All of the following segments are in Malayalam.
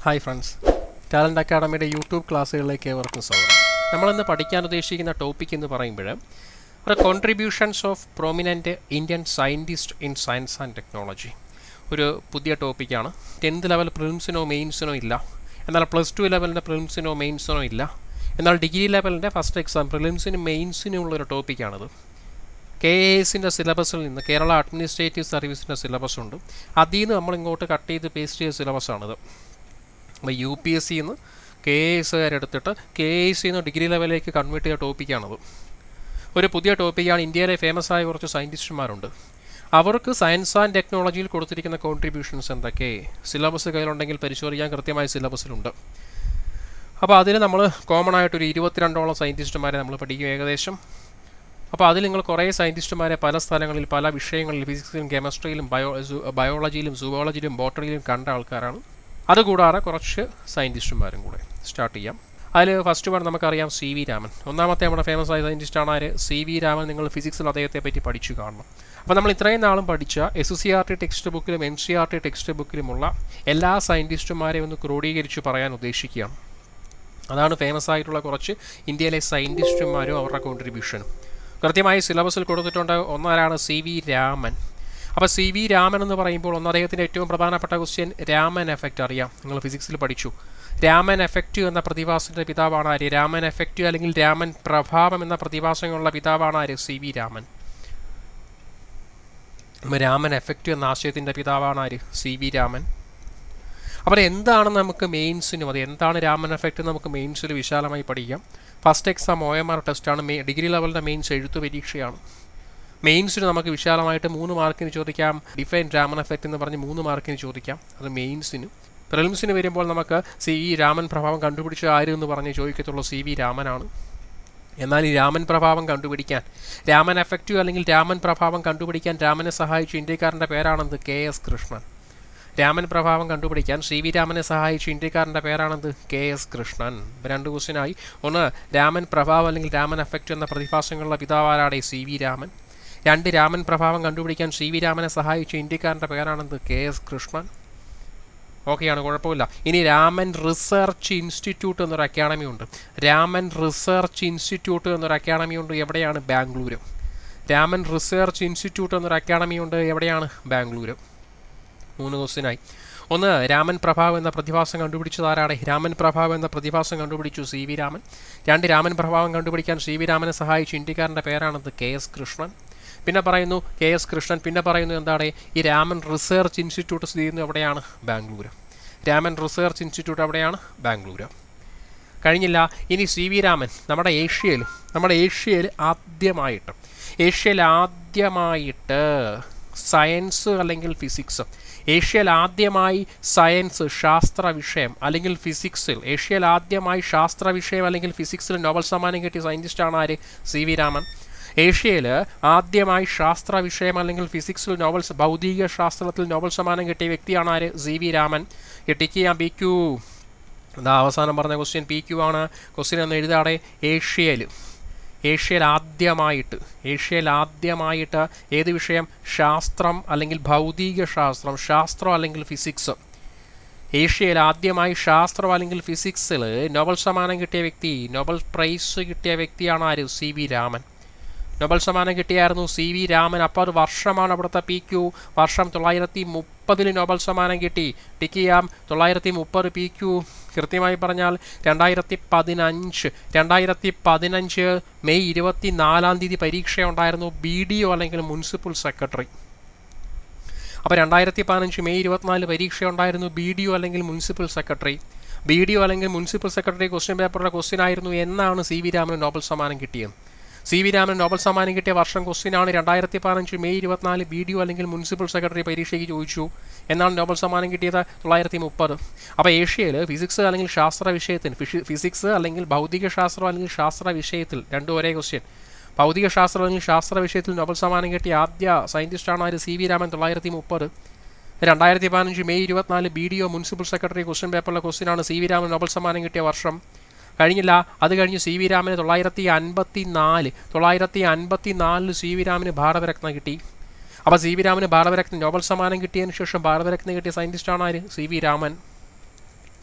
ഹായ് ഫ്രണ്ട്സ് ടാലൻ്റ് അക്കാഡമിയുടെ യൂട്യൂബ് ക്ലാസ്സുകളിലേക്ക് ഏവർക്കും സ്വാഗതം നമ്മളിന്ന് പഠിക്കാൻ ഉദ്ദേശിക്കുന്ന ടോപ്പിക് എന്ന് പറയുമ്പോൾ ഒരു contributions of prominent Indian scientist in science and technology ഒരു പുതിയ ടോപ്പിക്കാണ് ടെൻത്ത് ലെവൽ പ്രിലിംസിനോ മെയിൻസിനോ ഇല്ല എന്നാൽ പ്ലസ് ടു ലെവലിൻ്റെ പ്രിലിംസിനോ മെയിൻസിനോ ഇല്ല എന്നാൽ ഡിഗ്രി ലെവലിൻ്റെ ഫസ്റ്റ് എക്സാം പ്രിലിംസിനും മെയിൻസിനും ഉള്ളൊരു ടോപ്പിക്കാണിത് കെ എ എസിൻ്റെ സിലബസിൽ നിന്ന് കേരള അഡ്മിനിസ്ട്രേറ്റീവ് സർവീസിൻ്റെ സിലബസ് ഉണ്ട് അതിൽ നിന്ന് നമ്മൾ ഇങ്ങോട്ട് കട്ട് ചെയ്ത് പേസ്റ്റ് ചെയ്ത സിലബസാണിത് അപ്പോൾ യു പി എസ് സിന്ന് കെ എ എസുകാരെടുത്തിട്ട് കെ എ എസ് സിന്ന് ഡിഗ്രി ലെവലിലേക്ക് കൺവേർട്ട് ചെയ്ത ടോപ്പിക്കാണത് ഒരു പുതിയ ടോപ്പിക്കാണ് ഇന്ത്യയിലെ ഫേമസ് ആയ കുറച്ച് സയൻറ്റിസ്റ്റുമാരുണ്ട് അവർക്ക് സയൻസ് ആൻഡ് ടെക്നോളജിയിൽ കൊടുത്തിരിക്കുന്ന കോൺട്രിബ്യൂഷൻസ് എന്തൊക്കെ സിലബസ് കയ്യിലുണ്ടെങ്കിൽ പരിശോധിക്കാൻ കൃത്യമായ സിലബസിലുണ്ട് അപ്പോൾ അതിൽ നമ്മൾ കോമൺ ആയിട്ടൊരു ഇരുപത്തിരണ്ടോളം സയൻറ്റിസ്റ്റുമാരെ നമ്മൾ പഠിക്കും ഏകദേശം അപ്പോൾ അതിൽ നിങ്ങൾ കുറേ സയൻറ്റിസ്റ്റുമാരെ പല സ്ഥലങ്ങളിൽ പല വിഷയങ്ങളിൽ ഫിസിക്സിലും കെമിസ്ട്രിയിലും ബയോ ബയോളജിയിലും സുവോളജിയിലും ബോട്ടണിയിലും കണ്ട ആൾക്കാരാണ് അതുകൂടാതെ കുറച്ച് സയൻറ്റിസ്റ്റുമാരും കൂടെ സ്റ്റാർട്ട് ചെയ്യാം അതിൽ ഫസ്റ്റ് വൺ നമുക്കറിയാം സി വി രാമൻ ഒന്നാമത്തെ നമ്മുടെ ഫേമസ് ആയ സയൻറ്റിസ്റ്റാണ് ആര് സി വി രാമൻ നിങ്ങൾ ഫിസിക്സിൽ അദ്ദേഹത്തെ പറ്റി പഠിച്ചു കാണണം അപ്പോൾ നമ്മൾ ഇത്രയും നാളും പഠിച്ച S C R T text ബുക്കിലും N C R T text ബുക്കിലുമുള്ള എല്ലാ സയൻറ്റിസ്റ്റുമാരെയും ഒന്ന് ക്രോഡീകരിച്ച് പറയാൻ ഉദ്ദേശിക്കുകയാണ് അതാണ് ഫേമസ് ആയിട്ടുള്ള കുറച്ച് ഇന്ത്യയിലെ സയൻറ്റിസ്റ്റുമാരും അവരുടെ കോൺട്രിബ്യൂഷനും കൃത്യമായി സിലബസിൽ കൊടുത്തിട്ടുണ്ട് ഒന്നാരാണ് സി വി രാമൻ അപ്പോൾ സി വി രാമൻ എന്ന് പറയുമ്പോൾ ഒന്ന് അദ്ദേഹത്തിൻ്റെ ഏറ്റവും പ്രധാനപ്പെട്ട ക്വസ്റ്റ്യൻ രാമൻ എഫക്റ്റ് അറിയാം നിങ്ങൾ ഫിസിക്സിൽ പഠിച്ചു രാമൻ എഫക്റ്റ് എന്ന പ്രതിഭാസത്തിൻ്റെ പിതാവാണ് ആര് രാമൻ എഫക്റ്റ് അല്ലെങ്കിൽ രാമൻ പ്രഭാവം എന്ന പ്രതിഭാസങ്ങളുള്ള പിതാവാണ് ആര് C V Raman Raman effect എന്ന ആശയത്തിൻ്റെ പിതാവാണ് ആര് സി വി രാമൻ അപ്പോൾ എന്താണ് നമുക്ക് മെയിൻസിനും അത് എന്താണ് രാമൻ എഫക്റ്റ് നമുക്ക് മെയിൻസിൽ വിശാലമായി പഠിക്കാം first exam O M R ടെസ്റ്റാണ് മെ ഡിഗ്രി ലെവലിൻ്റെ മെയിൻസ് എഴുത്തു പരീക്ഷയാണ് മെയിൻസിന് നമുക്ക് വിശാലമായിട്ട് മൂന്ന് മാർക്കിന് ചോദിക്കാം ഡിഫൈൻ രാമൻ എഫക്റ്റ് എന്ന് പറഞ്ഞ് മൂന്ന് മാർക്കിന് ചോദിക്കാം അത് മെയിൻസിന് പ്രിലിംസിന് വരുമ്പോൾ നമുക്ക് സി വി രാമൻ പ്രഭാവം കണ്ടുപിടിച്ച ആര് എന്ന് പറഞ്ഞ് ചോദിക്കത്തുള്ളൂ സി വി രാമനാണ് എന്നാൽ ഈ രാമൻ പ്രഭാവം കണ്ടുപിടിക്കാൻ രാമൻ എഫക്റ്റീവ് അല്ലെങ്കിൽ രാമൻ പ്രഭാവം കണ്ടുപിടിക്കാൻ രാമനെ സഹായിച്ച ഇന്ത്യക്കാരൻ്റെ പേരാണെന്ത് കെ എസ് കൃഷ്ണൻ രാമൻ പ്രഭാവം കണ്ടുപിടിക്കാൻ സി വി രാമനെ സഹായിച്ച ഇന്ത്യക്കാരൻ്റെ പേരാണെന്ത് കെ എസ് കൃഷ്ണൻ രണ്ട് ക്വസ്റ്റിനായി ഒന്ന് രാമൻ പ്രഭാവം അല്ലെങ്കിൽ രാമൻ എഫക്റ്റ് എന്ന പ്രതിഭാസങ്ങളുടെ പിതാവാരാടെ സി വി രാമൻ രണ്ട് രാമൻ പ്രഭാവം കണ്ടുപിടിക്കാൻ സി വി രാമനെ സഹായിച്ച ഇന്ത്യക്കാരൻ്റെ പേരാണെന്ത് കെ എസ് കൃഷ്ണൻ ഓക്കെയാണ് കുഴപ്പമില്ല ഇനി രാമൻ റിസർച്ച് ഇൻസ്റ്റിറ്റ്യൂട്ട് എന്നൊരു അക്കാഡമി ഉണ്ട് രാമൻ റിസർച്ച് ഇൻസ്റ്റിറ്റ്യൂട്ട് എന്നൊരു അക്കാഡമി ഉണ്ട് എവിടെയാണ് ബാംഗ്ലൂര് രാമൻ റിസർച്ച് ഇൻസ്റ്റിറ്റ്യൂട്ട് എന്നൊരു അക്കാഡമി ഉണ്ട് എവിടെയാണ് ബാംഗ്ലൂര് മൂന്ന് ക്വസ്റ്റിനായി ഒന്ന് രാമൻ പ്രഭാവ് എന്ന പ്രതിഭാസം കണ്ടുപിടിച്ചത് ആരാടെ രാമൻ പ്രഭാവ് എന്ന പ്രതിഭാസം കണ്ടുപിടിച്ചു സി വി രാമൻ രണ്ട് രാമൻ പ്രഭാവം കണ്ടുപിടിക്കാൻ സി വി രാമനെ സഹായിച്ച ഇന്ത്യക്കാരൻ്റെ പേരാണത് കെ എസ് കൃഷ്ണൻ പിന്നെ പറയുന്നു കെ എസ് കൃഷ്ണൻ പിന്നെ പറയുന്നു എന്താണ് ഈ രാമൻ റിസർച്ച് ഇൻസ്റ്റിറ്റ്യൂട്ട് സ്ഥിതി ചെയ്യുന്നത് എവിടെയാണ് ബാംഗ്ലൂർ രാമൻ റിസർച്ച് ഇൻസ്റ്റിറ്റ്യൂട്ട് എവിടെയാണ് ബാംഗ്ലൂർ കഴിഞ്ഞില്ല ഇനി സി വി രാമൻ നമ്മുടെ ഏഷ്യയിൽ നമ്മുടെ ഏഷ്യയിൽ ആദ്യമായിട്ട് ഏഷ്യയിൽ ആദ്യമായിട്ട് സയൻസ് അല്ലെങ്കിൽ ഫിസിക്സ് ഏഷ്യയിൽ ആദ്യമായി സയൻസ് ശാസ്ത്ര വിഷയം അല്ലെങ്കിൽ ഫിസിക്സിൽ ഏഷ്യയിൽ ആദ്യമായി ശാസ്ത്ര വിഷയം അല്ലെങ്കിൽ ഫിസിക്സിൽ നോബൽ സമ്മാനം കിട്ടിയ സയൻറ്റിസ്റ്റാണ് ആര് സി വി രാമൻ ഏഷ്യയിൽ ആദ്യമായി ശാസ്ത്ര വിഷയം അല്ലെങ്കിൽ ഫിസിക്സിൽ നോബൽ ഭൗതിക ശാസ്ത്രത്തിൽ നോബൽ സമ്മാനം കിട്ടിയ വ്യക്തിയാണ് ആര് സി വി രാമൻ ടിക്ക് ചെയ്യാം പി ക്യു എന്താ അവസാനം പറഞ്ഞ ക്വസ്റ്റ്യൻ പി ക്യു ആണ് ക്വസ്റ്റ്യൻ എന്ന് എഴുതാടെ ഏഷ്യയിൽ ഏഷ്യയിൽ ആദ്യമായിട്ട് ഏഷ്യയിൽ ആദ്യമായിട്ട് ഏത് വിഷയം ശാസ്ത്രം അല്ലെങ്കിൽ ഭൗതിക ശാസ്ത്രം ശാസ്ത്രം അല്ലെങ്കിൽ ഫിസിക്സ് ഏഷ്യയിൽ ആദ്യമായി ശാസ്ത്രം അല്ലെങ്കിൽ ഫിസിക്സിൽ നോബൽ സമ്മാനം കിട്ടിയ വ്യക്തി നോബൽ പ്രൈസ് കിട്ടിയ വ്യക്തിയാണ് ആര് സി വി രാമൻ നോബൽ സമ്മാനം കിട്ടിയായിരുന്നു സി വി രാമൻ അപ്പോൾ അത് വർഷമാണ് അവിടുത്തെ പി ക്യു വർഷം തൊള്ളായിരത്തി മുപ്പതിൽ നോബൽ സമ്മാനം കിട്ടി ടിക്ക് ചെയ്യാം തൊള്ളായിരത്തി മുപ്പത് പി ക്യു കൃത്യമായി പറഞ്ഞാൽ രണ്ടായിരത്തി പതിനഞ്ച് രണ്ടായിരത്തി പതിനഞ്ച് മെയ് ഇരുപത്തി നാലാം തീയതി പരീക്ഷയുണ്ടായിരുന്നു ബി ഡി ഒ അല്ലെങ്കിൽ മുനിസിപ്പൽ സെക്രട്ടറി അപ്പോൾ രണ്ടായിരത്തി പതിനഞ്ച് മെയ് ഇരുപത്തിനാല് പരീക്ഷയുണ്ടായിരുന്നു ബി ഡി ഒ അല്ലെങ്കിൽ municipal secretary B D O അല്ലെങ്കിൽ മുനിസിപ്പൽ സെക്രട്ടറി ക്വസ്റ്റ്യൻ പേപ്പറുടെ ക്വസ്റ്റ്യൻ ആയിരുന്നു എന്നാണ് സി വി രാമന് നോബൽ സമ്മാനം കിട്ടിയത് സി വി രാമൻ നോബൽ സമ്മാനം കിട്ടിയ വർഷം ക്വസ്റ്റ്യനാണ് രണ്ടായിരത്തി പതിനഞ്ച് മെയ് ഇരുപത്തിനാല് ബി ഡി ഒ അല്ലെങ്കിൽ മുനിസിപ്പൽ സെക്രട്ടറി പരീക്ഷയ്ക്ക് ചോദിച്ചു എന്നാണ് നോബൽ സമ്മാനം കിട്ടിയത് തൊള്ളായിരത്തി മുപ്പത് അപ്പോൾ ഏഷ്യയിൽ ഫിസിക്സ് അല്ലെങ്കിൽ ശാസ്ത്ര വിഷയത്തിൽ ഫിസിക്സ് അല്ലെങ്കിൽ ഭൗതിക ശാസ്ത്രം അല്ലെങ്കിൽ ശാസ്ത്ര വിഷയത്തിൽ രണ്ടും ഒരേ ക്വസ്റ്റ്യൻ ഭൗതിക ശാസ്ത്രം അല്ലെങ്കിൽ ശാസ്ത്ര വിഷയത്തിൽ നോബൽ സമ്മാനം കിട്ടിയ ആദ്യ സയൻറ്റിസ്റ്റാണ് ആര് സി വി രാമൻ തൊള്ളായിരത്തി മുപ്പത് രണ്ടായിരത്തി പതിനഞ്ച് മെയ് ഇരുപത്തിനാല് B D O municipal secretary question പേപ്പറിലെ ക്വസ്റ്റ്യനാണ് സി വി രാമൻ നോബൽ സമ്മാനം കിട്ടിയ വർഷം കഴിഞ്ഞില്ല അത് കഴിഞ്ഞ് സി വി രാമന് തൊള്ളായിരത്തി അൻപത്തി നാല് തൊള്ളായിരത്തി അൻപത്തി നാലിൽ സി വി രാമന് ഭാരതരത്ന കിട്ടി അപ്പോൾ സി വി രാമന് ഭാരതരത്ന നോബൽ സമ്മാനം കിട്ടിയതിന് ശേഷം ഭാരതരത്ന കിട്ടിയ സയൻറ്റിസ്റ്റാണ് ആര് സി വി രാമൻ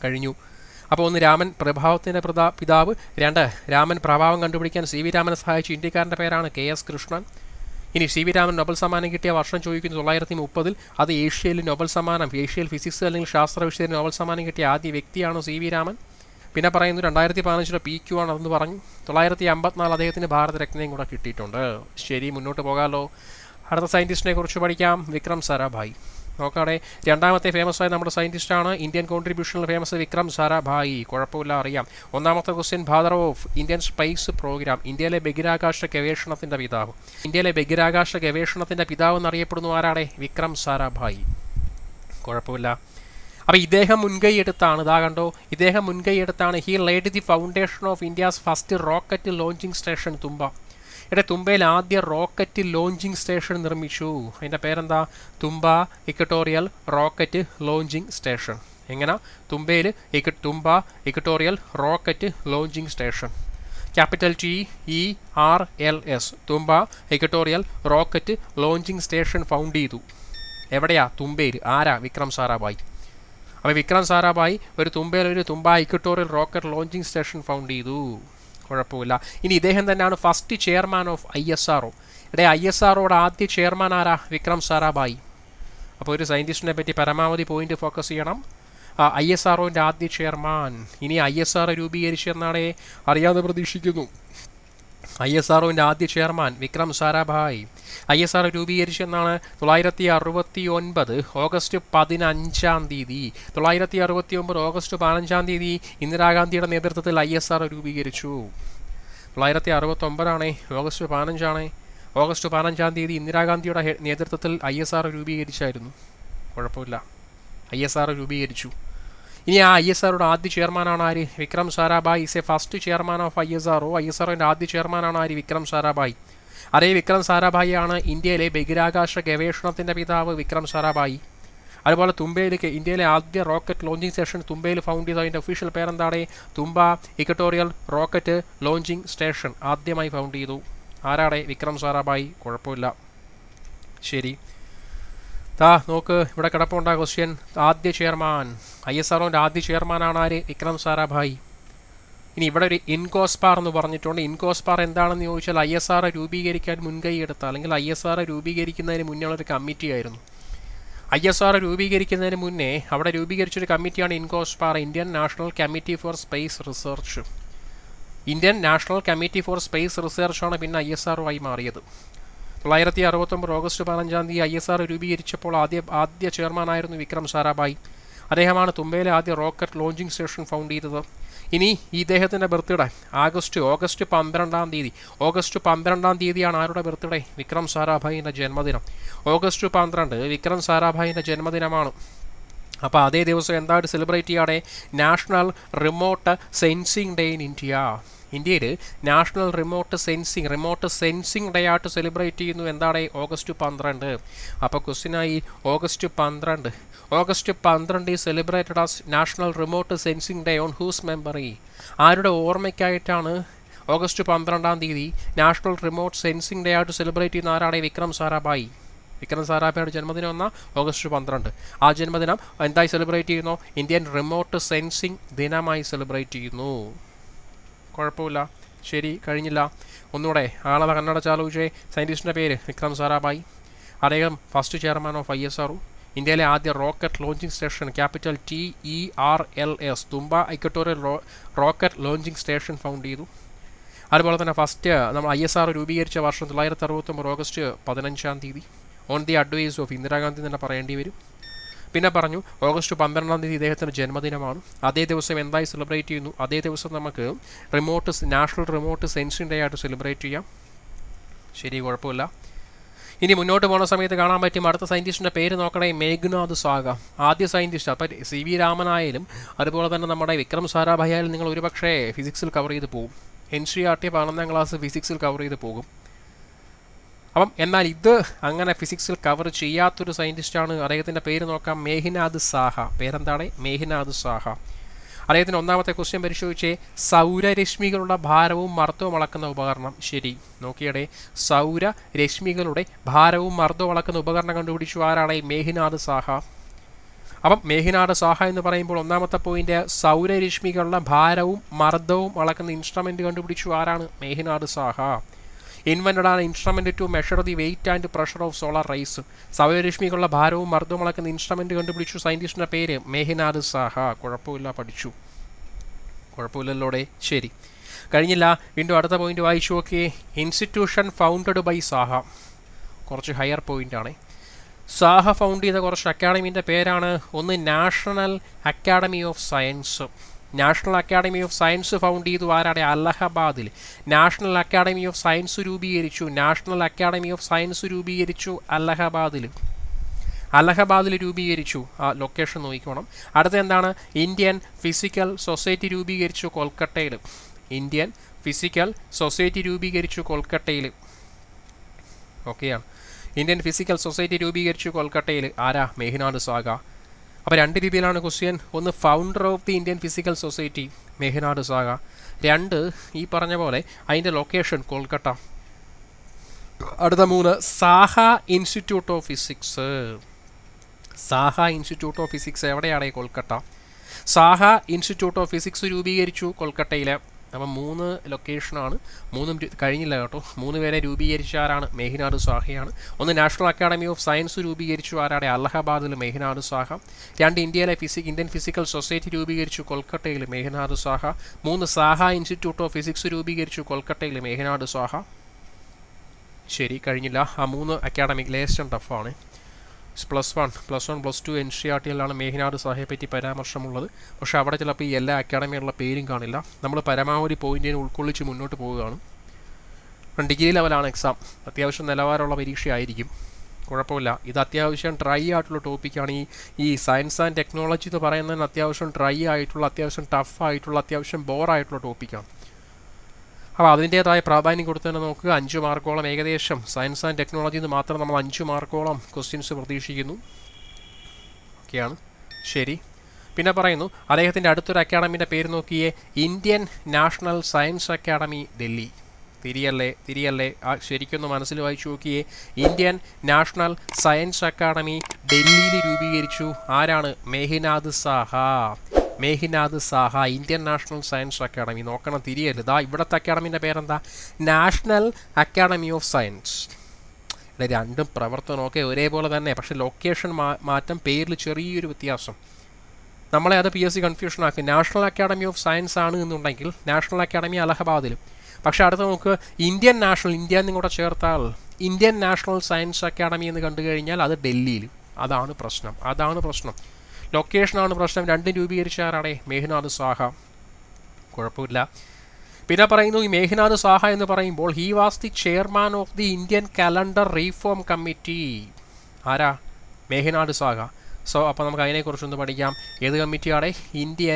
കഴിഞ്ഞു അപ്പോൾ ഒന്ന് രാമൻ പ്രഭാവത്തിൻ്റെ പ്രതാ പിതാവ് രണ്ട് രാമൻ പ്രഭാവം കണ്ടുപിടിക്കാൻ സി വി രാമനെ സഹായിച്ച ഇന്ത്യക്കാരൻ്റെ പേരാണ് കെ എസ് കൃഷ്ണൻ ഇനി സി വി രാമൻ നൊബൽ സമ്മാനം കിട്ടിയ വർഷം ചോദിക്കുന്നു തൊള്ളായിരത്തി മുപ്പതിൽ അത് ഏഷ്യയിൽ നൊബൽ സമ്മാനം ഏഷ്യയിൽ ഫിസിക്സ് അല്ലെങ്കിൽ ശാസ്ത്ര വിഷയത്തിൽ നൊബൽ സമ്മാനം കിട്ടിയ ആദ്യ വ്യക്തിയാണ് സി വി രാമൻ പിന്നെ പറയുന്നു രണ്ടായിരത്തി പതിനഞ്ചിലെ പി ക്യു ആണ് അതെന്ന് പറഞ്ഞു തൊള്ളായിരത്തി അമ്പത്തിനാല് അദ്ദേഹത്തിന് ഭാരതരത്നയും കൂടെ കിട്ടിയിട്ടുണ്ട് ശരി മുന്നോട്ട് പോകാമല്ലോ അടുത്ത സയൻറ്റിസ്റ്റിനെ കുറിച്ച് പഠിക്കാം വിക്രം സാരാഭായ് നോക്കാടെ രണ്ടാമത്തെ ഫേമസ് ആയ നമ്മുടെ സയൻറ്റിസ്റ്റാണ് ഇന്ത്യൻ കോൺട്രിബ്യൂഷനിൽ ഫേമസ് വിക്രം സാരാഭായി കുഴപ്പമില്ല അറിയാം ഒന്നാമത്തെ question father of Indian space program ഇന്ത്യയിലെ ബഹിരാകാശ ഗവേഷണത്തിൻ്റെ പിതാവ് ഇന്ത്യയിലെ ബഹിരാകാശ ഗവേഷണത്തിൻ്റെ പിതാവ് എന്നറിയപ്പെടുന്നു ആരാടെ വിക്രം സാരാഭായി കുഴപ്പമില്ല അപ്പോൾ ഇദ്ദേഹം മുൻകൈ എടുത്താണ് ഇതാ കണ്ടോ ഇദ്ദേഹം മുൻകൈ എടുത്താണ് he laid the foundation of India's first rocket launching station Thumba ഇവിടെ തുമ്പയിൽ ആദ്യ റോക്കറ്റ് ലോഞ്ചിങ് സ്റ്റേഷൻ നിർമ്മിച്ചു അതിൻ്റെ പേരെന്താ Thumba equatorial rocket launching station എങ്ങനെ തുമ്പയിൽ ഇക്ക Thumba equatorial rocket launching station capital T E R L S Thumba equatorial rocket launching station found ചെയ്തു എവിടെയാ തുമ്പയിൽ ആരാ വിക്രം സാരാഭായ് അപ്പോൾ വിക്രം സാരാഭായ് ഒരു തുമ്പയിൽ ഒരു Thumba equatorial rocket launching station found ചെയ്തു കുഴപ്പമില്ല ഇനി ഇദ്ദേഹം തന്നെയാണ് first chairman of I S R O ഇവിടെ ഐ എസ് ആർ ഒയുടെ ആദ്യ ചെയർമാൻ ആരാ വിക്രം സാരാഭായ് അപ്പോൾ ഒരു സയൻറ്റിസ്റ്റിനെ പറ്റി പരമാവധി പോയിന്റ് ഫോക്കസ് ചെയ്യണം ഐ എസ് ആർ ഒൻ്റെ ആദ്യ ചെയർമാൻ ഇനി ഐ എസ് ആർ രൂപീകരിച്ചെന്നാണ് അറിയാതെ പ്രതീക്ഷിക്കുന്നു ഐ എസ് ആർ ഒൻ്റെ ആദ്യ chairman Vikram Sarabhai I S R രൂപീകരിച്ചെന്നാണ് തൊള്ളായിരത്തി അറുപത്തി ഒൻപത് ഓഗസ്റ്റ് പതിനഞ്ചാം തീയതി തൊള്ളായിരത്തി അറുപത്തി ഒമ്പത് ഓഗസ്റ്റ് പതിനഞ്ചാം തീയതി ഇന്ദിരാഗാന്ധിയുടെ നേതൃത്വത്തിൽ ഐ എസ് ആർ രൂപീകരിച്ചു തൊള്ളായിരത്തി അറുപത്തൊമ്പതാണ് ഓഗസ്റ്റ് പതിനഞ്ചാണ് ഓഗസ്റ്റ് പതിനഞ്ചാം തീയതി ഇന്ദിരാഗാന്ധിയുടെ നേതൃത്വത്തിൽ ഐ എസ് ആർ രൂപീകരിച്ചായിരുന്നു കുഴപ്പമില്ല ഐ എസ് ആർ രൂപീകരിച്ചു ഇനി ആ ഐ എസ് ആറുടെ ആദ്യ ചെയർമാനാണ് ആര് Vikram Sarabhai is a first chairman of I S R O I S ആറിൻ്റെ ആദ്യ ചെയർമാനാണ് ആര് വിക്രം സാരാഭായ് അതേ വിക്രം സാരാഭായി ആണ് ഇന്ത്യയിലെ ബഹിരാകാശ ഗവേഷണത്തിൻ്റെ പിതാവ് വിക്രം സാരാഭായി അതുപോലെ തുമ്പയിലേക്ക് ഇന്ത്യയിലെ ആദ്യ റോക്കറ്റ് ലോഞ്ചിങ് സ്റ്റേഷൻ തുമ്പയിൽ ഫൗണ്ട് ചെയ്ത അതിൻ്റെ ഒഫീഷ്യൽ പേരെന്താണ് Thumba equatorial rocket launching station ആദ്യമായി ഫൗണ്ട് ചെയ്തു ആരാടെ വിക്രം സാരാഭായി കുഴപ്പമില്ല ശരി താ നോക്ക് ഇവിടെ കിടപ്പുണ്ട ക്വസ്റ്റ്യൻ ആദ്യ ചെയർമാൻ ഐ എസ് ആർഒൻ്റെ ആദ്യ ചെയർമാനാണ് ആര് വിക്രം സാരാഭായി ഇനി ഇവിടെ ഒരു ഇൻകോസ്പാർ എന്ന് പറഞ്ഞിട്ടുണ്ട് ഇൻകോസ്പാർ എന്താണെന്ന് ചോദിച്ചാൽ ഐ എസ് ആർ രൂപീകരിക്കാൻ മുൻകൈ എടുത്ത അല്ലെങ്കിൽ ഐ എസ് ആർ രൂപീകരിക്കുന്നതിന് മുന്നേ ഒരു കമ്മിറ്റി ആയിരുന്നു ഐ എസ് ആർ രൂപീകരിക്കുന്നതിന് മുന്നേ അവിടെ രൂപീകരിച്ചൊരു കമ്മിറ്റിയാണ് INCOSPAR Indian national committee for space research Indian national committee for space റിസർച്ചാണ് പിന്നെ ഐ എസ് ആർ ആയി മാറിയത് തൊള്ളായിരത്തി അറുപത്തൊമ്പത് ഓഗസ്റ്റ് പതിനഞ്ചാം തീയതി ഐ എസ് ആർ രൂപീകരിച്ചപ്പോൾ ആദ്യ ആദ്യ ചെയർമാനായിരുന്നു വിക്രം സാരാഭായ് അദ്ദേഹമാണ് തുമ്പയിലെ ആദ്യ റോക്കറ്റ് ലോഞ്ചിങ് സ്റ്റേഷൻ ഫൗണ്ട് ചെയ്തത് ഇനി ഇദ്ദേഹത്തിൻ്റെ ബർത്ത്ഡേ ആഗസ്റ്റ് ഓഗസ്റ്റ് പന്ത്രണ്ടാം തീയതി ഓഗസ്റ്റ് പന്ത്രണ്ടാം തീയതിയാണ് ആരുടെ ബർത്ത്ഡേ വിക്രം സാരാഭായിൻ്റെ ജന്മദിനം ഓഗസ്റ്റ് പന്ത്രണ്ട് വിക്രം സാരാഭായിൻ്റെ ജന്മദിനമാണ് അപ്പോൾ അതേ ദിവസം എന്തായിട്ട് സെലിബ്രേറ്റ് ചെയ്യാടെ national remote sensing day in India ഇന്ത്യയിൽ national remote sensing remote sensing day ആയിട്ട് സെലിബ്രേറ്റ് ചെയ്യുന്നു എന്താണ് ഓഗസ്റ്റ് പന്ത്രണ്ട് അപ്പോൾ ക്വസ്റ്റിനായി ഓഗസ്റ്റ് പന്ത്രണ്ട് ഓഗസ്റ്റ് പന്ത്രണ്ട് ഈ celebrated as national remote sensing day on whose memory ആരുടെ ഓർമ്മയ്ക്കായിട്ടാണ് ഓഗസ്റ്റ് പന്ത്രണ്ടാം തീയതി നാഷണൽ റിമോട്ട് സെൻസിങ് ഡേ ആയിട്ട് സെലിബ്രേറ്റ് ചെയ്യുന്ന ആരാണ് വിക്രം സാരാഭായി വിക്രം സാരാഭായിയുടെ ജന്മദിനം എന്ന ഓഗസ്റ്റ് പന്ത്രണ്ട് ആ ജന്മദിനം എന്തായി സെലിബ്രേറ്റ് ചെയ്യുന്നു ഇന്ത്യൻ റിമോട്ട് സെൻസിങ് ദിനമായി സെലിബ്രേറ്റ് ചെയ്യുന്നു കുഴപ്പമില്ല ശരി കഴിഞ്ഞില്ല ഒന്നുകൂടെ ആളത കണ്ണടച്ചാലോചിച്ചേ സയൻറ്റിസ്റ്റിൻ്റെ പേര് വിക്രം സാരാഭായ് അദ്ദേഹം first chairman of I S R ഇന്ത്യയിലെ ആദ്യ rocket launching station capital T E R L S Thumba equatorial ro rocket launching station found ചെയ്തു അതുപോലെ തന്നെ ഫസ്റ്റ് നമ്മൾ ഐ എസ് ആർ രൂപീകരിച്ച വർഷം തൊള്ളായിരത്തി അറുപത്തൊമ്പത് ഓഗസ്റ്റ് പതിനഞ്ചാം തീയതി on the advice of Indira Gandhi തന്നെ പറയേണ്ടി വരും പിന്നെ പറഞ്ഞു ഓഗസ്റ്റ് പന്ത്രണ്ടാം തീയതി ഇദ്ദേഹത്തിൻ്റെ ജന്മദിനമാണ് അതേ ദിവസം എന്തായി സെലിബ്രേറ്റ് ചെയ്യുന്നു അതേ ദിവസം നമുക്ക് remote national remote sensing day ആയിട്ട് സെലിബ്രേറ്റ് ചെയ്യാം ശരി കുഴപ്പമില്ല ഇനി മുന്നോട്ട് പോകുന്ന സമയത്ത് കാണാൻ പറ്റും അടുത്ത സയൻറ്റിസ്റ്റിൻ്റെ പേര് നോക്കണേ മേഘ്നാഥ് സാഗ ആദ്യ സയൻറ്റിസ്റ്റ് അപ്പം സി വി രാമനായാലും അതുപോലെ തന്നെ നമ്മുടെ വിക്രം സാരാഭായി ആയാലും നിങ്ങൾ ഒരുപക്ഷേ ഫിസിക്സിൽ കവർ ചെയ്ത് പോകും എൻ സി ആർ ടി പതിനൊന്നാം ക്ലാസ് ഫിസിക്സിൽ കവർ ചെയ്ത് പോകും അപ്പം എന്നാൽ ഇത് അങ്ങനെ ഫിസിക്സിൽ കവർ ചെയ്യാത്തൊരു സയൻറ്റിസ്റ്റാണ് അദ്ദേഹത്തിൻ്റെ പേര് നോക്കാം മേഹിനാഥ് സാഹ പേരെന്താണ് മേഹിനാഥ് സാഹ അദ്ദേഹത്തിന് ഒന്നാമത്തെ ക്വസ്റ്റ്യൻ പരിശോധിച്ചേ സൗരരശ്മികളുടെ ഭാരവും മർദ്ദവും അളക്കുന്ന ഉപകരണം ശരി നോക്കിയടെ സൗരരശ്മികളുടെ ഭാരവും മർദ്ദവും അളക്കുന്ന ഉപകരണം കണ്ടുപിടിച്ചു ആരാണ് മേഹിനാഥ് സാഹ അപ്പം മേഘനാട് സാഹ എന്ന് പറയുമ്പോൾ ഒന്നാമത്തെ പോയിന്റ് സൗരരശ്മികളുടെ ഭാരവും മർദ്ദവും അളക്കുന്ന ഇൻസ്ട്രുമെന്റ് കണ്ടുപിടിച്ചു ആരാണ് മേഘനാട് സാഹ ഇൻവെൻറ്റഡ് ആണ് instrument to measure the weight and pressure of solar rays സൗരരശ്മികളുടെ ഭാരവും മർദ്ദവും അളക്കുന്ന ഇൻസ്ട്രുമെന്റ് കണ്ടുപിടിച്ചു സയന്റിസ്റ്റിന്റെ പേര് മേഘനാട് സാഹ കുഴപ്പമില്ല പഠിച്ചു കുഴപ്പമില്ലല്ലോടെ ശരി കഴിഞ്ഞില്ല വീണ്ടും അടുത്ത പോയിന്റ് വായിച്ചു നോക്കിയേ ഇൻസ്റ്റിറ്റ്യൂഷൻ ഫൗണ്ടഡ് ബൈ സാഹ കുറച്ച് ഹയർ പോയിന്റ് ആണ് സാഹ ഫൗണ്ട് ചെയ്ത കുറച്ച് അക്കാഡമീൻ്റെ പേരാണ് ഒന്ന് national academy of science national academy of science found ചെയ്തു ആരാടെ അലഹബാദിൽ നാഷണൽ അക്കാഡമി ഓഫ് സയൻസ് രൂപീകരിച്ചു നാഷണൽ അക്കാഡമി ഓഫ് സയൻസ് രൂപീകരിച്ചു അലഹബാദിൽ അലഹബാദിൽ രൂപീകരിച്ചു ആ ലൊക്കേഷൻ നോക്കിക്കോണം അടുത്ത എന്താണ് ഇന്ത്യൻ ഫിസിക്കൽ സൊസൈറ്റി രൂപീകരിച്ചു കൊൽക്കട്ടയിൽ ഇന്ത്യൻ ഫിസിക്കൽ സൊസൈറ്റി രൂപീകരിച്ചു കൊൽക്കട്ടയിൽ ഓക്കെയാണ് ഇന്ത്യൻ ഫിസിക്കൽ സൊസൈറ്റി രൂപീകരിച്ചു കൊൽക്കട്ടയിൽ ആരാ മേഘനാട് സാഗ അപ്പോൾ രണ്ട് രീതിയിലാണ് ക്വസ്റ്റ്യൻ ഒന്ന് founder of the Indian physical society Meghnad Saha രണ്ട് ഈ പറഞ്ഞ പോലെ അതിൻ്റെ ലൊക്കേഷൻ കൊൽക്കട്ട അടുത്ത മൂന്ന് Saha institute of physics Saha institute of physics എവിടെയാണ് ഈ Kolkata Saha institute of physics രൂപീകരിച്ചു കൊൽക്കട്ടയിലെ അപ്പം മൂന്ന് ലൊക്കേഷനാണ് മൂന്നും രു- കഴിഞ്ഞില്ല കേട്ടോ മൂന്ന് പേരെ രൂപീകരിച്ച ആരാണ് മേഘനാട് സാഹയാണ് ഒന്ന് നാഷണൽ അക്കാഡമി ഓഫ് സയൻസ് രൂപീകരിച്ചു ആരാടെ അലഹബാദിൽ മേഘനാട് സാഹ രണ്ട് ഇന്ത്യയിലെ ഫിസിക് ഇന്ത്യൻ ഫിസിക്കൽ സൊസൈറ്റി രൂപീകരിച്ചു കൊൽക്കട്ടയിൽ മേഘനാട് സാഹ മൂന്ന് സാഹ ഇൻസ്റ്റിറ്റ്യൂട്ട് ഓഫ് ഫിസിക്സ് രൂപീകരിച്ചു കൊൽക്കട്ടയിൽ മേഘനാട് സാഹ ശരി കഴിഞ്ഞില്ല ആ മൂന്ന് അക്കാഡമിക് ലേസ്റ്റ് ആൻഡ് ടഫാണ് plus one plus one plus two N C R ടിയിലാണ് മേഘനാട് സാഹയെ പറ്റി പരാമർശമുള്ളത് പക്ഷേ അവിടെ ചിലപ്പോൾ ഈ എല്ലാ അക്കാഡമിയുള്ള പേരും കാണില്ല നമ്മൾ പരമാവധി പോയിന്റിനെ ഉൾക്കൊള്ളിച്ച് മുന്നോട്ട് പോവുകയാണ് ഇപ്പം ഡിഗ്രി ലെവലാണ് എക്സാം അത്യാവശ്യം നിലവാരമുള്ള പരീക്ഷയായിരിക്കും കുഴപ്പമില്ല ഇത് അത്യാവശ്യം ഡ്രൈ ആയിട്ടുള്ള ടോപ്പിക്കാണ് ഈ ഈ സയൻസ് ആൻഡ് ടെക്നോളജി എന്ന് പറയുന്നതിന് അത്യാവശ്യം ഡ്രൈ ആയിട്ടുള്ള അത്യാവശ്യം ടഫ് ആയിട്ടുള്ള അത്യാവശ്യം ബോറായിട്ടുള്ള ടോപ്പിക്കാണ് അപ്പോൾ അതിൻ്റേതായ പ്രാധാന്യം കൊടുത്ത് തന്നെ നോക്കുക അഞ്ച് മാർക്കോളം ഏകദേശം സയൻസ് ആൻഡ് ടെക്നോളജി എന്ന് മാത്രം നമ്മൾ അഞ്ച് മാർക്കോളം ക്വസ്റ്റ്യൻസ് പ്രതീക്ഷിക്കുന്നു ഒക്കെയാണ് ശരി പിന്നെ പറയുന്നു അദ്ദേഹത്തിൻ്റെ അടുത്തൊരു അക്കാഡമിൻ്റെ പേര് നോക്കിയേ Indian national science academy Delhi തിരിയല്ലേ തിരിയല്ലേ ആ ശരിക്കൊന്ന് മനസ്സിൽ വായിച്ചു നോക്കിയേ ഇന്ത്യൻ നാഷണൽ സയൻസ് അക്കാഡമി ഡൽഹിയിൽ രൂപീകരിച്ചു ആരാണ് Meghnad Saha Meghnad Saha Indian national science academy നോക്കണം തിരിയല്ല ഇതാ ഇവിടുത്തെ അക്കാഡമിൻ്റെ പേരെന്താ നാഷണൽ അക്കാഡമി ഓഫ് സയൻസ് ഇവിടെ രണ്ടും പ്രവർത്തനമൊക്കെ ഒരേപോലെ തന്നെ പക്ഷേ ലൊക്കേഷൻ മാ മാറ്റം പേരിൽ ചെറിയൊരു വ്യത്യാസം നമ്മളെ അത് പി എസ് സി കൺഫ്യൂഷൻ ആക്കും നാഷണൽ അക്കാഡമി ഓഫ് സയൻസ് ആണ് എന്നുണ്ടെങ്കിൽ നാഷണൽ അക്കാഡമി അലഹബാദിലും പക്ഷേ അടുത്ത നമുക്ക് ഇന്ത്യൻ നാഷണൽ ഇന്ത്യ എന്നും കൂടെ ചേർത്താൽ ഇന്ത്യൻ നാഷണൽ സയൻസ് അക്കാഡമി എന്ന് കണ്ടു കഴിഞ്ഞാൽ അത് ഡൽഹിയിൽ അതാണ് പ്രശ്നം അതാണ് പ്രശ്നം ലൊക്കേഷനാണ് പ്രശ്നം രണ്ടും രൂപീകരിച്ച ആരാടെ മേഘനാഥ് സാഹ കുഴപ്പമില്ല പിന്നെ പറയുന്നു ഈ മേഘനാഥ് സാഹ എന്ന് പറയുമ്പോൾ he was the chairman of the Indian calendar reform committee ആരാ മേഘനാഥ് സാഹ സോ അപ്പോൾ നമുക്ക് അതിനെക്കുറിച്ചൊന്ന് പഠിക്കാം ഏത് കമ്മിറ്റിയാണ് Indian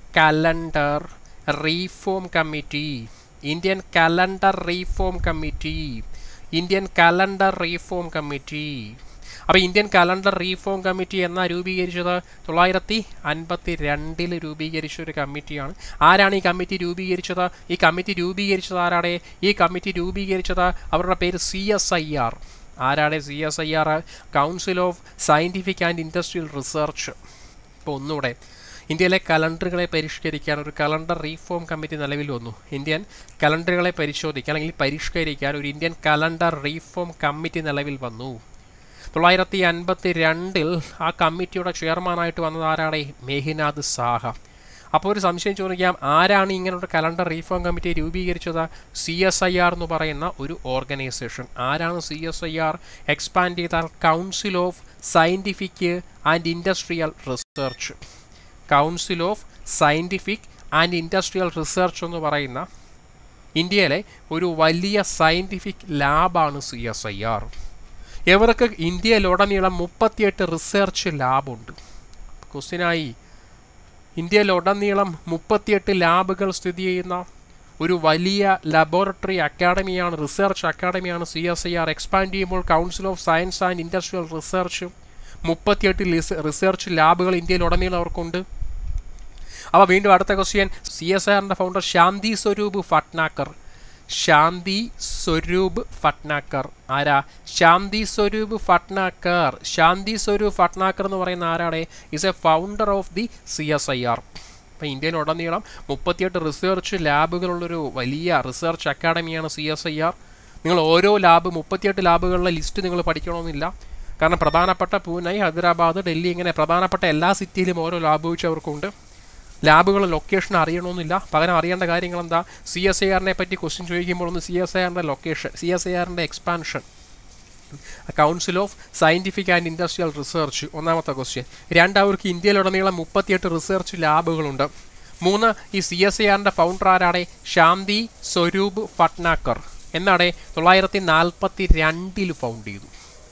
calendar reform committee Indian calendar reform committee Indian calendar reform committee അപ്പോൾ ഇന്ത്യൻ കലണ്ടർ റീഫോം കമ്മിറ്റി എന്നാ രൂപീകരിച്ചത് തൊള്ളായിരത്തി അൻപത്തി രണ്ടിൽ രൂപീകരിച്ച ഒരു കമ്മിറ്റിയാണ് ആരാണ് ഈ കമ്മിറ്റി രൂപീകരിച്ചത് ഈ കമ്മിറ്റി രൂപീകരിച്ചത് ആരാടെ ഈ കമ്മിറ്റി രൂപീകരിച്ചത് അവരുടെ പേര് സി എസ് ഐ ആർ ആരാടെ C S I R council of scientific and industrial research ഇപ്പോൾ ഒന്നുകൂടെ ഇന്ത്യയിലെ കലണ്ടറുകളെ പരിഷ്കരിക്കാൻ ഒരു കലണ്ടർ റീഫോം കമ്മിറ്റി നിലവിൽ വന്നു ഇന്ത്യൻ കലണ്ടറുകളെ പരിശോധിക്കാൻ അല്ലെങ്കിൽ പരിഷ്കരിക്കാൻ ഒരു ഇന്ത്യൻ കലണ്ടർ റീഫോം കമ്മിറ്റി നിലവിൽ വന്നു തൊള്ളായിരത്തി അൻപത്തി രണ്ടിൽ ആ കമ്മിറ്റിയുടെ ചെയർമാനായിട്ട് വന്നത് ആരാണ് മേഹിനാഥ് സാഹ അപ്പോൾ ഒരു സംശയം ചോദിക്കാം ആരാണ് ഇങ്ങനൊരു കലണ്ടർ റീഫോം കമ്മിറ്റി രൂപീകരിച്ചത് സി എസ് ഐ ആർ എന്ന് പറയുന്ന ഒരു ഓർഗനൈസേഷൻ ആരാണ് C S I R expand ചെയ്താൽ council of scientific and industrial research council of scientific and industrial research എന്ന് പറയുന്ന ഇന്ത്യയിലെ ഒരു വലിയ സയൻറ്റിഫിക് ലാബാണ് സി എസ് ഐ ആർ ഇവർക്ക് ഇന്ത്യയിലുടനീളം മുപ്പത്തിയെട്ട് റിസർച്ച് ലാബുണ്ട് ക്വസ്റ്റിനായി ഇന്ത്യയിലുടനീളം മുപ്പത്തിയെട്ട് ലാബുകൾ സ്ഥിതി ചെയ്യുന്ന ഒരു വലിയ ലബോറട്ടറി അക്കാഡമിയാണ് റിസർച്ച് അക്കാഡമിയാണ് C S I R expand ചെയ്യുമ്പോൾ council of science and industrial research മുപ്പത്തിയെട്ട് റിസർച്ച് ലാബുകൾ ഇന്ത്യയിലുടനീളം അവർക്കുണ്ട് അപ്പോൾ വീണ്ടും അടുത്ത ക്വസ്റ്റ്യൻ സി എസ് ആറിൻ്റെ ഫൗണ്ടർ ശാന്തി സ്വരൂപ് ഭട്നാക്കർ ശാന്തി സ്വരൂപ് ഫട്നാക്കർ ആരാ ശാന്തി സ്വരൂപ് ഫട്നാക്കർ ശാന്തി സ്വരൂപ് ഫട്നാക്കർ എന്ന് പറയുന്ന ആരാടെ is a founder of the C S I R അപ്പോൾ ഇന്ത്യയിലുടനീളം മുപ്പത്തിയെട്ട് റിസർച്ച് ലാബുകളുള്ളൊരു വലിയ റിസർച്ച് അക്കാഡമിയാണ് സി എസ് ഐ ആർ നിങ്ങൾ ഓരോ ലാബ് മുപ്പത്തിയെട്ട് ലാബുകളുടെ ലിസ്റ്റ് നിങ്ങൾ പഠിക്കണമെന്നില്ല കാരണം പ്രധാനപ്പെട്ട പൂനെ ഹൈദരാബാദ് ഡൽഹി ഇങ്ങനെ പ്രധാനപ്പെട്ട എല്ലാ സിറ്റിയിലും ഓരോ ലാബ് വെച്ച് അവർക്കുണ്ട് ലാബുകൾ ലൊക്കേഷൻ അറിയണമെന്നില്ല പകരം അറിയേണ്ട കാര്യങ്ങൾ എന്താ സി എസ് ഐ ആറിനെ പറ്റി ക്വസ്റ്റ്യൻ ചോദിക്കുമ്പോൾ ഒന്ന് സി എസ് ഐ ആറിൻ്റെ ലൊക്കേഷൻ സി എസ് ഐ ആറിൻ്റെ expansion council of scientific and industrial research ഒന്നാമത്തെ ക്വസ്റ്റ്യൻ രണ്ട് അവർക്ക് ഇന്ത്യയിലുടനീളം മുപ്പത്തിയെട്ട് റിസർച്ച് ലാബുകളുണ്ട് മൂന്ന് ഈ സി എസ് ഐ ആറിൻ്റെ ഫൗണ്ടർ ആരാടെ ശാന്തി സ്വരൂപ് ഫട്നാക്കർ എന്നാടെ തൊള്ളായിരത്തി നാൽപ്പത്തി രണ്ടിൽ ഫൗണ്ട് ചെയ്തു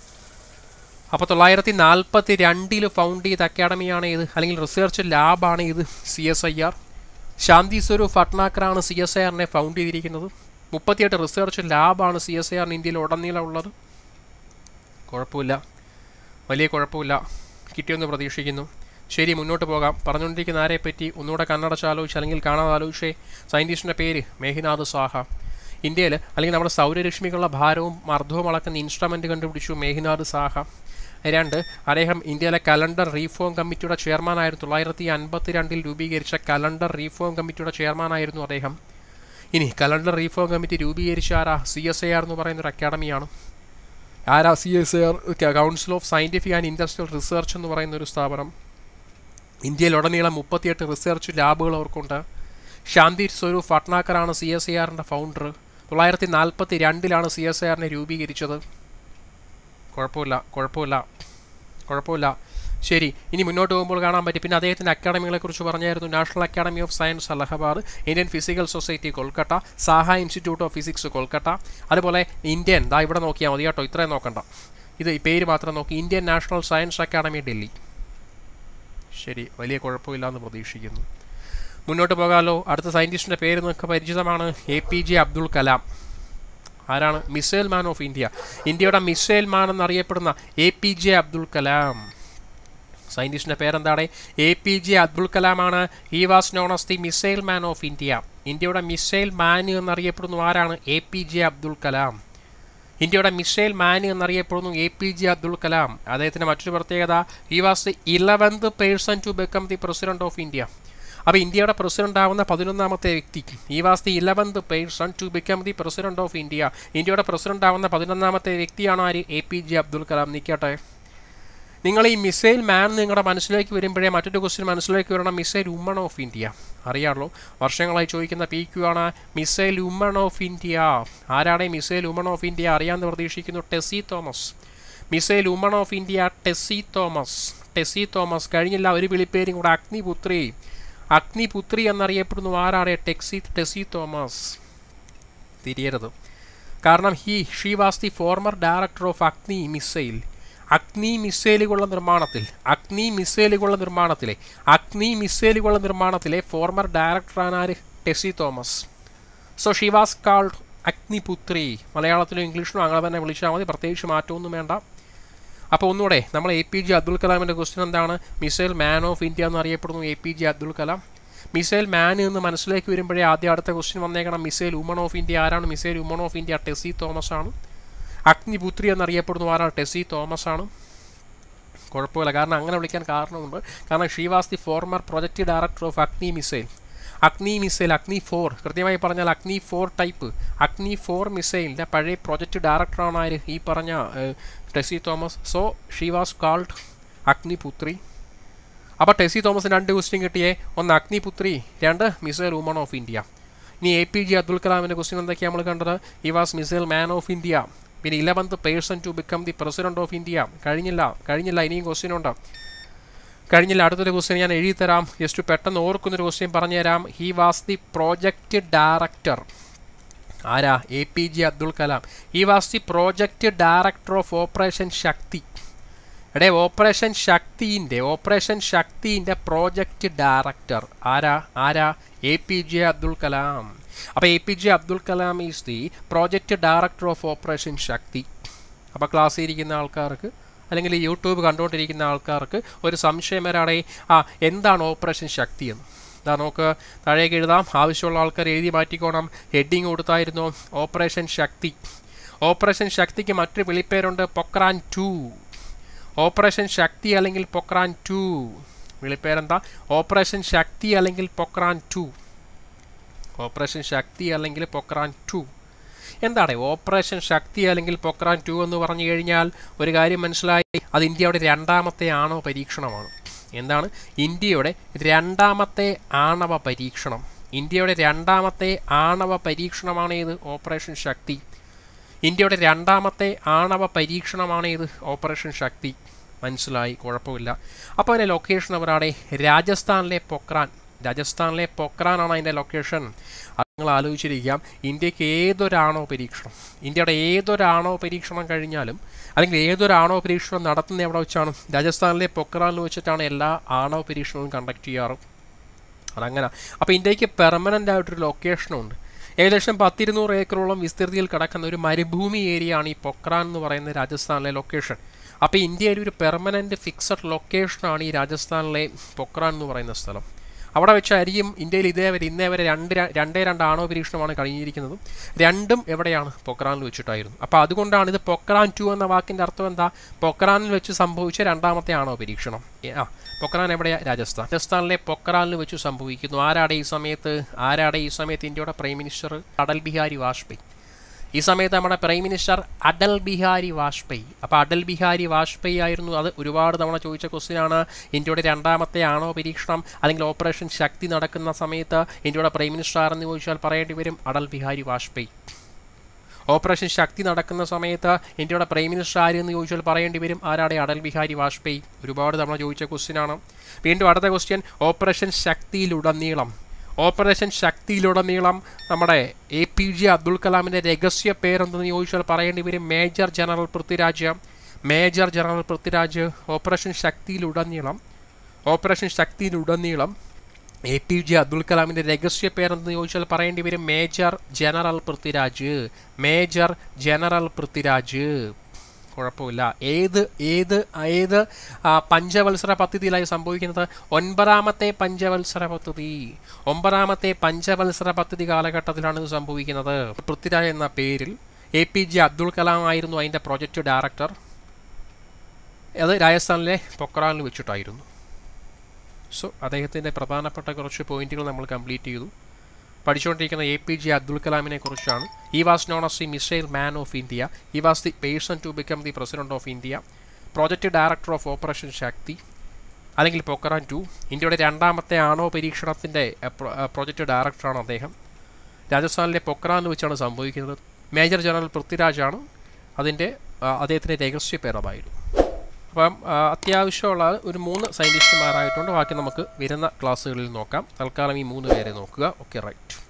അപ്പോൾ തൊള്ളായിരത്തി നാൽപ്പത്തി രണ്ടിൽ ഫൗണ്ട് ചെയ്ത അക്കാഡമിയാണ് ഇത് അല്ലെങ്കിൽ റിസർച്ച് ലാബാണ് ഇത് C S I R Shanti Swarup ഫട്നാക്കറാണ് സി എസ് ഐ ആറിനെ ഫൗണ്ട് ചെയ്തിരിക്കുന്നത് മുപ്പത്തിയെട്ട് റിസർച്ച് ലാബാണ് സി എസ് ഐ ആറിന് ഇന്ത്യയിൽ ഉടനീളം ഉള്ളത് കുഴപ്പമില്ല വലിയ കുഴപ്പമില്ല കിട്ടിയെന്ന് പ്രതീക്ഷിക്കുന്നു ശരി മുന്നോട്ട് പോകാം പറഞ്ഞുകൊണ്ടിരിക്കുന്ന ആരെ പറ്റി ഒന്നുകൂടെ കണ്ണടച്ച് ആലോചിച്ച് അല്ലെങ്കിൽ കാണാതെ ആലോചിച്ചേ സയൻറ്റിസ്റ്റിൻ്റെ പേര് മേഘനാഥ് സാഹ ഇന്ത്യയിൽ അല്ലെങ്കിൽ നമ്മുടെ സൗരരശ്മികളുടെ ഭാരവും മർദ്ദവും അളക്കുന്ന ഇൻസ്ട്രുമെൻ്റ് കണ്ടുപിടിച്ചു മേഘനാഥ് സാഹ രണ്ട് അദ്ദേഹം ഇന്ത്യയിലെ കലണ്ടർ റീഫോം കമ്മിറ്റിയുടെ ചെയർമാനായിരുന്നു തൊള്ളായിരത്തി അൻപത്തി രണ്ടിൽ രൂപീകരിച്ച കലണ്ടർ റീഫോം കമ്മിറ്റിയുടെ ചെയർമാനായിരുന്നു അദ്ദേഹം ഇനി കലണ്ടർ റീഫോം കമ്മിറ്റി രൂപീകരിച്ച ആരാ സി എസ് ഐ ആർ എന്ന് പറയുന്ന ഒരു അക്കാഡമിയാണ് ആരാ C S I R council of scientific and industrial research എന്ന് പറയുന്ന ഒരു സ്ഥാപനം ഇന്ത്യയിലുടനീളം മുപ്പത്തിയെട്ട് റിസർച്ച് ലാബുകൾ അവർക്കുണ്ട് ശാന്തി സ്വരൂപ് ഫട്നാക്കറാണ് സി എസ് ഐ ആറിൻ്റെ ഫൗണ്ടർ തൊള്ളായിരത്തി നാൽപ്പത്തി രണ്ടിലാണ് സി എസ് ഐ ആറിനെ രൂപീകരിച്ചത് കുഴപ്പമില്ല കുഴപ്പമില്ല കുഴപ്പമില്ല ശരി ഇനി മുന്നോട്ട് പോകുമ്പോൾ കാണാൻ പറ്റി പിന്നെ അദ്ദേഹത്തിൻ്റെ അക്കാഡമികളെക്കുറിച്ച് പറഞ്ഞായിരുന്നു national academy of science Allahabad Indian physical society Kolkata Saha institute of physics Kolkata അതുപോലെ ഇന്ത്യൻ ദാ ഇവിടെ നോക്കിയാൽ മതി കേട്ടോ ഇത്രയും നോക്കണ്ട ഇത് ഈ പേര് മാത്രം നോക്കി Indian national science academy Delhi ശരി വലിയ കുഴപ്പമില്ല എന്ന് പ്രതീക്ഷിക്കുന്നു മുന്നോട്ട് പോകാമല്ലോ അടുത്ത സയൻറ്റിസ്റ്റിൻ്റെ പേര് നിങ്ങൾക്ക് പരിചിതമാണ് A P J Abdul Kalam ആരാണ് മിസൈൽ മാൻ ഓഫ് ഇന്ത്യ ഇന്ത്യയുടെ മിസൈൽ മാൻ എന്നറിയപ്പെടുന്ന A P J Abdul Kalam സയൻറ്റിസ്റ്റിൻ്റെ പേരെന്താണ് എ പി ജെ അബ്ദുൾ കലാമാണ് he was known as the missile man of India ഇന്ത്യയുടെ മിസൈൽ മാൻ എന്നറിയപ്പെടുന്നു ആരാണ് A P J Abdul Kalam ഇന്ത്യയുടെ മിസൈൽ മാൻ എന്നറിയപ്പെടുന്നു A P J Abdul Kalam അദ്ദേഹത്തിൻ്റെ മറ്റൊരു പ്രത്യേകത he was the eleventh person to become the president of India അപ്പോൾ ഇന്ത്യയുടെ പ്രസിഡന്റ് ആവുന്ന പതിനൊന്നാമത്തെ വ്യക്തി he was the eleventh person to become the president of India ഇന്ത്യയുടെ പ്രസിഡന്റ് ആവുന്ന പതിനൊന്നാമത്തെ വ്യക്തിയാണ് ആര് A P J Abdul Kalam നിൽക്കട്ടെ നിങ്ങൾ ഈ മിസൈൽ മാൻ നിങ്ങളുടെ മനസ്സിലേക്ക് വരുമ്പോഴേ മറ്റൊരു ക്വസ്റ്റ്യൻ മനസ്സിലേക്ക് വരണം മിസൈൽ ഉമ്മൺ ഓഫ് ഇന്ത്യ അറിയാമല്ലോ വർഷങ്ങളായി ചോദിക്കുന്ന പി ക്യു ആണ് മിസൈൽ ഉമ്മൺ ഓഫ് ഇന്ത്യ ആരാണ് ഈ മിസൈൽ ഉമ്മൺ ഓഫ് ഇന്ത്യ അറിയാമെന്ന് പ്രതീക്ഷിക്കുന്നു Tessy Thomas missile woman of India Tessy Thomas Tessy Thomas കഴിഞ്ഞില്ല ഒരു വിളിപ്പേരും കൂടെ അഗ്നിപുത്രി അഗ്നിപുത്രി എന്നറിയപ്പെടുന്നു ആരാണ് ടെക്സി ടെസി തോമസ് തിരിയരുത് കാരണം he she was the former director of Agni missile Agni മിസൈലുകളുടെ നിർമ്മാണത്തിൽ അഗ്നി മിസൈലുകളുടെ നിർമ്മാണത്തിലെ അഗ്നി മിസൈലുകളുടെ നിർമ്മാണത്തിലെ ഫോർമർ ഡയറക്ടറാണ് ആര് Tessy Thomas so she was called Agniputri മലയാളത്തിലും ഇംഗ്ലീഷിലും അങ്ങനെ തന്നെ വിളിച്ചാൽ മതി പ്രത്യേകിച്ച് മാറ്റമൊന്നും വേണ്ട അപ്പോൾ ഒന്നുകൂടെ നമ്മൾ എ പി ജെ അബ്ദുൽ കലാമിൻ്റെ ക്വസ്റ്റ്യൻ എന്താണ് മിസൈൽ മാൻ ഓഫ് ഇന്ത്യ എന്നറിയപ്പെടുന്നു A P J Abdul Kalam missile man എന്ന് മനസ്സിലേക്ക് വരുമ്പോഴേ ആദ്യം അടുത്ത ക്വസ്റ്റ്യൻ വന്നേക്കണം മിസൈൽ ഉമൺ ഓഫ് ഇന്ത്യ ആരാണ് missile woman of India Tessy Thomas ആണ് അഗ്നിപുത്രി എന്നറിയപ്പെടുന്ന ആരാണ് ടെസി തോമസ് ആണ് കുഴപ്പമില്ല കാരണം അങ്ങനെ വിളിക്കാൻ കാരണമുണ്ട് കാരണം she was the former project director of Agni missile Agni missile Agni four കൃത്യമായി പറഞ്ഞാൽ Agni four type Agni four മിസൈലിൻ്റെ പഴയ പ്രൊജക്ട് ഡയറക്ടറാണ് ആര് ഈ പറഞ്ഞ Tessy Thomas so she was called Agniputri അപ്പോൾ ടെസി തോമസിന് രണ്ട് ക്വസ്റ്റ്യൻ കിട്ടിയേ ഒന്ന് അഗ്നിപുത്രി രണ്ട് മിസൈൽ വുമൺ ഓഫ് ഇന്ത്യ ഇനി എ പി ജെ അബ്ദുൽ കലാമിൻ്റെ ക്വസ്റ്റ്യൻ എന്തൊക്കെയാണ് നമ്മൾ കണ്ടത് he was missile man of India പിന്നെ eleventh person to become the president of India കഴിഞ്ഞില്ല കഴിഞ്ഞില്ല ഇനിയും ക്വസ്റ്റ്യൻ ഉണ്ട് കഴിഞ്ഞില്ല അടുത്തൊരു ക്വസ്റ്റ്യൻ ഞാൻ എഴുതി തരാം ജസ്റ്റ് പെട്ടെന്ന് ഓർക്കുന്നൊരു ക്വസ്റ്റ്യൻ പറഞ്ഞുതരാം he was the project director ആരാ A P J Abdul Kalam he was the project director of operation Shakti എടേ ഓപ്പറേഷൻ ശക്തിൻ്റെ ഓപ്പറേഷൻ ശക്തിൻ്റെ പ്രോജക്റ്റ് ഡയറക്ടർ ആരാ ആരാ A P J Abdul Kalam അപ്പോൾ A P J Abdul Kalam is the project director of operation Shakti അപ്പോൾ ക്ലാസ്സിൽ ഇരിക്കുന്ന ആൾക്കാർക്ക് അല്ലെങ്കിൽ യൂട്യൂബ് കണ്ടുകൊണ്ടിരിക്കുന്ന ആൾക്കാർക്ക് ഒരു സംശയം വരാടെ ആ എന്താണ് ഓപ്പറേഷൻ ശക്തി എന്ന് ഇതാ നമുക്ക് താഴേക്ക് എഴുതാം ആവശ്യമുള്ള ആൾക്കാർ എഴുതി മാറ്റിക്കോണം ഹെഡിങ് കൊടുത്തായിരുന്നു ഓപ്പറേഷൻ ശക്തി ഓപ്പറേഷൻ ശക്തിക്ക് മറ്റൊരു വിളിപ്പേരുണ്ട് പൊക്രാൻ ടു ഓപ്പറേഷൻ ശക്തി അല്ലെങ്കിൽ പൊക്രാൻ ടു വിളിപ്പേരെന്താ ഓപ്പറേഷൻ ശക്തി അല്ലെങ്കിൽ പൊക്രാൻ ടു ഓപ്പറേഷൻ ശക്തി അല്ലെങ്കിൽ പൊക്രാൻ ടു എന്താണ് ഓപ്പറേഷൻ ശക്തി അല്ലെങ്കിൽ പൊക്രാൻ ടു എന്ന് പറഞ്ഞു കഴിഞ്ഞാൽ ഒരു കാര്യം മനസ്സിലായി അത് ഇന്ത്യയുടെ രണ്ടാമത്തെ ആണവ പരീക്ഷണമാണ് എന്താണ് ഇന്ത്യയുടെ രണ്ടാമത്തെ ആണവ പരീക്ഷണം ഇന്ത്യയുടെ രണ്ടാമത്തെ ആണവ പരീക്ഷണമാണ് ഇത് ഓപ്പറേഷൻ ശക്തി ഇന്ത്യയുടെ രണ്ടാമത്തെ ആണവ പരീക്ഷണമാണ് ഇത് ഓപ്പറേഷൻ ശക്തി മനസ്സിലായി കുഴപ്പമില്ല അപ്പോൾ അതിൻ്റെ ലൊക്കേഷൻ അവരാടെ രാജസ്ഥാനിലെ പൊക്രാൻ രാജസ്ഥാനിലെ പൊക്രാനാണ് അതിൻ്റെ ലൊക്കേഷൻ അത് നിങ്ങൾ ആലോചിച്ചിരിക്കാം ഇന്ത്യക്ക് ഏതൊരാണവ പരീക്ഷണം ഇന്ത്യയുടെ ഏതൊരാണവ പരീക്ഷണം കഴിഞ്ഞാലും അല്ലെങ്കിൽ ഏതൊരാണവ പരീക്ഷണം നടത്തുന്ന എവിടെ വെച്ചാണ് രാജസ്ഥാനിലെ പൊക്രാനിൽ വെച്ചിട്ടാണ് എല്ലാ ആണവ പരീക്ഷണവും കണ്ടക്ട് ചെയ്യാറ് അതങ്ങനെ അപ്പോൾ ഇന്ത്യക്ക് പെർമനൻ്റ് ആയിട്ടൊരു ലൊക്കേഷനുണ്ട് ഏകദേശം പത്തിരുന്നൂറ് ഏക്കറോളം വിസ്തൃതിയിൽ കിടക്കുന്ന ഒരു മരുഭൂമി ഏരിയ ആണ് ഈ പൊക്രാൻ എന്ന് പറയുന്ന രാജസ്ഥാനിലെ ലൊക്കേഷൻ അപ്പോൾ ഇന്ത്യയിൽ ഒരു പെർമനൻ്റ് ഫിക്സഡ് ലൊക്കേഷനാണ് ഈ രാജസ്ഥാനിലെ പൊക്രാൻ എന്ന് പറയുന്ന സ്ഥലം അവിടെ വെച്ചായിരിക്കും ഇന്ത്യയിൽ ഇതേ വരെ ഇന്നേ വരെ രണ്ട് ര- രണ്ടേ രണ്ട് ആണവ പരീക്ഷണമാണ് കഴിഞ്ഞിരിക്കുന്നതും രണ്ടും എവിടെയാണ് പൊക്രാനിൽ വെച്ചിട്ടായിരുന്നു അപ്പോൾ അതുകൊണ്ടാണ് ഇത് പൊക്രാൻ ടു എന്ന വാക്കിൻ്റെ അർത്ഥം എന്താ പൊക്രാനിൽ വെച്ച് സംഭവിച്ച രണ്ടാമത്തെ ആണവ പരീക്ഷണം ഏ, ആ പൊക്രാൻ എവിടെയാ രാജസ്ഥാൻ രാജസ്ഥാനിലെ പൊക്രാനിൽ വെച്ച് സംഭവിക്കുന്നു ആരാടെ ഈ സമയത്ത് ആരാടെ ഈ സമയത്ത് ഇന്ത്യയുടെ പ്രൈം മിനിസ്റ്റർ അടൽ ബിഹാരി വാജ്പേയി ഈ സമയത്ത് നമ്മുടെ പ്രൈം മിനിസ്റ്റർ അടൽ ബിഹാരി വാജ്പേയി അപ്പോൾ അടൽ ബിഹാരി വാജ്പേയി ആയിരുന്നു അത് ഒരുപാട് തവണ ചോദിച്ച ക്വസ്റ്റ്യൻ ആണ് ഇന്ത്യയുടെ രണ്ടാമത്തെ ആണവ പരീക്ഷണം അല്ലെങ്കിൽ ഓപ്പറേഷൻ ശക്തി നടക്കുന്ന സമയത്ത് ഇന്ത്യയുടെ പ്രൈം മിനിസ്റ്റർ ആരെന്ന് ചോദിച്ചാൽ പറയേണ്ടി വരും അടൽ ബിഹാരി വാജ്പേയി ഓപ്പറേഷൻ ശക്തി നടക്കുന്ന സമയത്ത് ഇന്ത്യയുടെ പ്രൈം മിനിസ്റ്റർ ആര് എന്ന് ചോദിച്ചാൽ പറയേണ്ടി വരും ആരാടെ അടൽ ബിഹാരി വാജ്പേയി ഒരുപാട് തവണ ചോദിച്ച ക്വസ്റ്റ്യൻ ആണ് വീണ്ടും അടുത്ത ക്വസ്റ്റ്യൻ ഓപ്പറേഷൻ ശക്തിയിലുടനീളം ഓപ്പറേഷൻ ശക്തിയിലുടനീളം നമ്മുടെ എ പി ജെ അബ്ദുൽ കലാമിൻ്റെ രഹസ്യ പേരെന്തെന്ന് ചോദിച്ചാൽ പറയേണ്ടി വരും major general Prithviraj major general Prithviraj operation ശക്തിയിലുടനീളം ഓപ്പറേഷൻ ശക്തിയിലുടനീളം എ പി ജെ അബ്ദുൽ കലാമിൻ്റെ രഹസ്യ പേരെന്ന് ചോദിച്ചാൽ പറയേണ്ടി വരും major general Prithviraj major general Prithviraj കുഴപ്പമില്ല ഏത് ഏത് ഏത് ആ, പഞ്ചവത്സര പദ്ധതിയിലായി സംഭവിക്കുന്നത് ഒൻപതാമത്തെ പഞ്ചവത്സര പദ്ധതി ഒമ്പതാമത്തെ പഞ്ചവത്സര പദ്ധതി കാലഘട്ടത്തിലാണ് ഇത് സംഭവിക്കുന്നത് പൃഥ്വിരാജ് എന്ന പേരിൽ A P J Abdul Kalam ആയിരുന്നു അതിൻ്റെ പ്രൊജക്റ്റ് ഡയറക്ടർ അത് രാജസ്ഥാനിലെ പൊക്രാനിൽ വെച്ചിട്ടായിരുന്നു സോ അദ്ദേഹത്തിൻ്റെ പ്രധാനപ്പെട്ട കുറച്ച് പോയിന്റുകൾ നമ്മൾ കംപ്ലീറ്റ് ചെയ്തു പഠിച്ചുകൊണ്ടിരിക്കുന്ന എ പി ജെ അബ്ദുൽ കലാമിനെ കുറിച്ചാണ് he was known as the missile man of India he was the person to become the president of India project director of operation Shakti അല്ലെങ്കിൽ പൊക്കറാൻ ടു ഇന്ത്യയുടെ രണ്ടാമത്തെ ആണവ പരീക്ഷണത്തിൻ്റെ പ്രോജക്റ്റ് ഡയറക്ടറാണ് അദ്ദേഹം രാജസ്ഥാനിലെ പൊക്രാനിൽ വെച്ചാണ് സംഭവിക്കുന്നത് മേജർ ജനറൽ പൃഥ്വിരാജാണ് അതിൻ്റെ ആ, അദ്ദേഹത്തിൻ്റെ രഹസ്യ പേർ അതായിരുന്നു അപ്പം ആ, അത്യാവശ്യമുള്ള ഒരു മൂന്ന് സയൻറ്റിസ്റ്റുമാരായിട്ടുണ്ട് ബാക്കി നമുക്ക് വരുന്ന ക്ലാസ്സുകളിൽ നോക്കാം തൽക്കാലം ഈ മൂന്ന് പേരെ നോക്കുക ഓക്കെ റൈറ്റ്